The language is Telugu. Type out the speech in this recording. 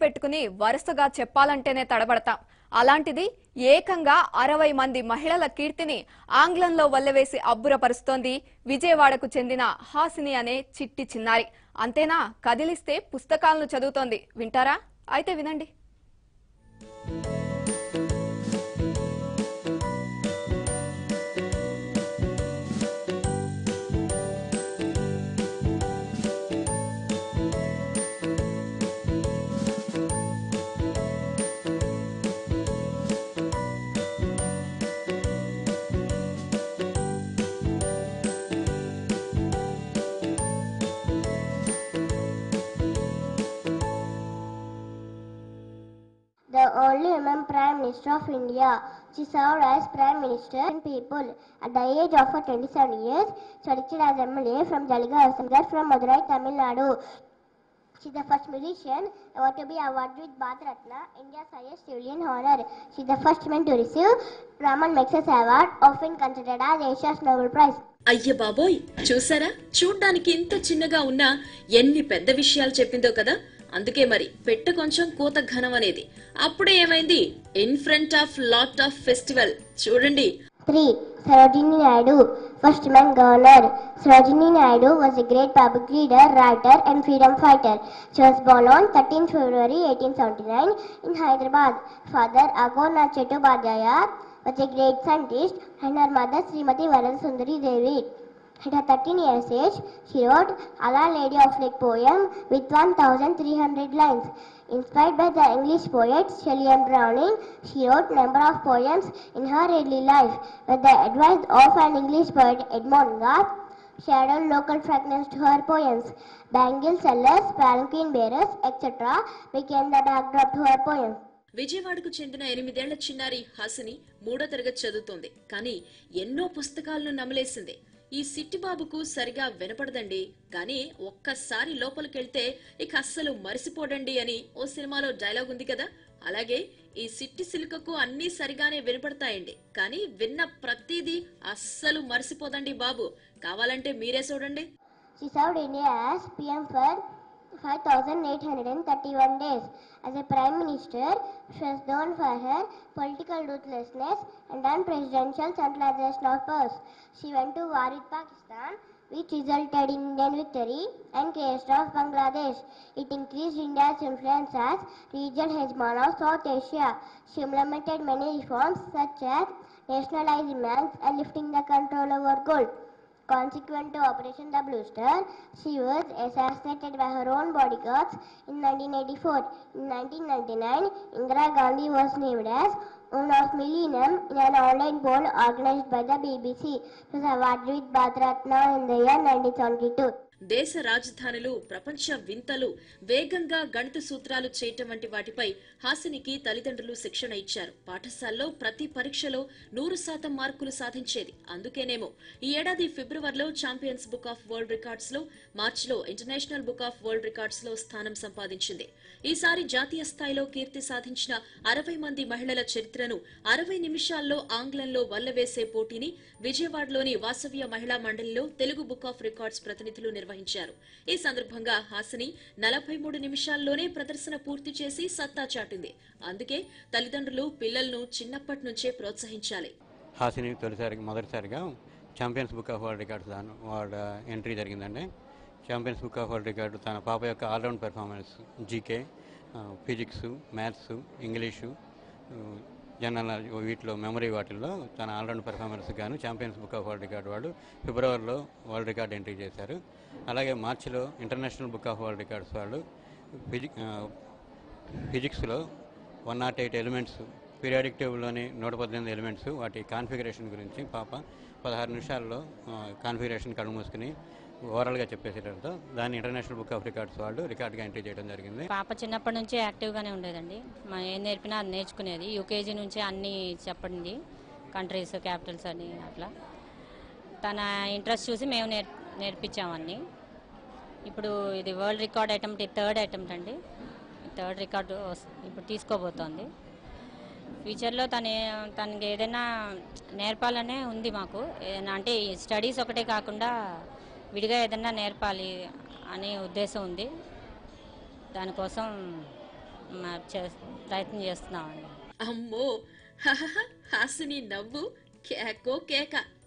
పెట్టుకుని వరుసగా చెప్పాలంటేనే తడబడతాం అలాంటిది ఏకంగా అరవై మంది మహిళల కీర్తిని ఆంగ్లంలో వల్లవేసి అబ్బురపరుస్తోంది విజయవాడకు చెందిన హాసిని అనే చిట్టి చిన్నారి అంతేనా కదిలిస్తే పుస్తకాలను చదువుతోంది వింటారా అయితే వినండి the only woman Prime Minister of India. She served as Prime Minister and people. At the age of her 27 years, she elected as MLA from Jalgaon, Singer from Madurai, Tamil Nadu. She's the first musician ever to be awarded with Bharat Ratna, India's highest civilian honor. She's the first woman to receive Raman Magsaysay Award, often considered as Asia's Nobel Prize. అయ్య బాబోయ్ చూసారా చూడ్డానికి ఇంత చిన్నగా ఉన్నా ఎన్ని పెద్ద విషయాలు చెప్పిందో కదా అందుకే మరి పెట్ట కొంచెం కూత ఘనం అనేది అప్పుడే ఏమైంది in front of lot of festival చూడండి 3. Sarojini Naidu, first woman governor. Sarojini Naidu was a great public leader, writer, and freedom fighter. She was born on 13 February 1879 in Hyderabad. Father Agona Chettopadhyaya was a great scientist, and her mother Srimati Varada Sundari Devi. At her 13 years age, she wrote Allah Lady of Lake poem with 1300 lines. Inspired by the English poets Shelley and Browning, she wrote number of poems in her early life. With the advice of an English poet Edmond Goff, she added local frankness to her poems. Bangle sellers, palanquin bearers, etc. became the backdrop to her poems. విజయవాడకు చెందిన ఎనిమిదేళ్ల చిన్నారి హాసిని మూడో తరగతి చదువుతోంది కానీ ఎన్నో పుస్తకాలను నమలేసింది ఈ సిట్టిబాబుకు సరిగా వినపడదండి కానీ ఒక్కసారి లోపలికెళ్తే ఇక అస్సలు మరిసిపోడండి అని ఓ సినిమాలో డైలాగ్ ఉంది కదా అలాగే ఈ సిట్టి సిలుకకు అన్నీ సరిగానే వినపడతాయండి కానీ విన్న ప్రతిదీ అస్సలు మరిసిపోదండి బాబు కావాలంటే మీరే చూడండి She served India as PM for 5,831 days. As a Prime Minister, she was known for her political ruthlessness and unpresidential centralization of powers. She went to war with Pakistan, which resulted in Indian victory and creation of Bangladesh. It increased India's influence as regional hegemon of South Asia. She implemented many reforms such as nationalizing banks and lifting the control over gold. Consequent to Operation the Blue Star, she was assassinated by her own bodyguards in 1984. In 1999, Indira Gandhi was named as Woman of Millennium in an online poll organized by the BBC. She was awarded with Bharat Ratna in the year 1972. దేశ రాజధానులు ప్రపంచ వింతలు వేగంగా గణిత సూత్రాలు చేయటం వంటి వాటిపై హాసినికి తల్లిదండ్రులు శిక్షణ ఇచ్చారు పాఠశాలలో ప్రతి పరీక్షలో నూరు శాతం మార్కులు సాధించేది అందుకేనేమో ఈ ఏడాది ఫిబ్రవరిలో champions book of world records లో మార్చిలో international book of world records లో స్థానం సంపాదించింది ఈసారి జాతీయ స్థాయిలో కీర్తి సాధించిన అరవై మంది మహిళల చరిత్రను అరవై నిమిషాల్లో ఆంగ్లంలో వల్లవేసే పోటీని విజయవాడలోని వాసవ్య మహిళా మండలిలో తెలుగు బుక్ ఆఫ్ రికార్డ్స్ ప్రతినిధులు నిర్వహించారు ఈ సందర్భంగా హాసిని నలభై మూడు నిమిషాల్లోనే ప్రదర్శన పూర్తి చేసి సత్తా చాటింది అందుకే తల్లిదండ్రులు పిల్లలను చిన్నప్పటి నుంచే ప్రోత్సహించాలి హాసిని తొలిసారి మొదటిసారిగా champions book of world records దాని వార్డ్ ఎంట్రీ జరిగిందండి champions book of world record తన పాప యొక్క all round performance GK physics maths English general knowledge వీటిలో మెమరీ వాటిల్లో తన ఆల్రౌండ్ పెర్ఫార్మెన్స్ గాను champions book of world record వాళ్ళు ఫిబ్రవరిలో వరల్డ్ రికార్డ్ ఎంట్రీ చేశారు అలాగే మార్చిలో international book of world records వాళ్ళు ఫిజిక్ ఫిజిక్స్లో one nought eight elements periodic టేబుల్లోని నూట పద్దెనిమిది ఎలిమెంట్స్ వాటి కాన్ఫిగరేషన్ గురించి పాప పదహారు నిమిషాల్లో కాన్ఫిగరేషన్ కళ్ళు మూసుకుని ఓవరాల్గా చెప్పేసేటంతో దాన్ని ఇంటర్నేషనల్ బుక్ ఆఫ్ రికార్డ్స్ వాళ్ళు రికార్డ్గా ఎంట్రీ చేయడం జరిగింది పాప చిన్నప్పటి నుంచే యాక్టివ్గానే ఉండేదండి మనం ఏం నేర్పినా అది నేర్చుకునేది యూకేజీ నుంచే అన్నీ చెప్పండి కంట్రీస్ క్యాపిటల్స్ అని అట్లా తన ఇంట్రెస్ట్ చూసి మేము నేర్ నేర్పించామన్నీ ఇప్పుడు ఇది world record attempt third attempt అండి థర్డ్ రికార్డు ఇప్పుడు తీసుకోబోతోంది ఫ్యూచర్లో తను ఏ- తనకి ఏదైనా నేర్పాలనే ఉంది మాకు ఏదైనా అంటే స్టడీస్ ఒకటే కాకుండా విడిగా ఏదైనా నేర్పాలి అనే ఉద్దేశం ఉంది దానికోసం చే- ప్రయత్నం చేస్తున్నామండి అమ్మో హహహ, హాసిని నవ్వు కేకో కేక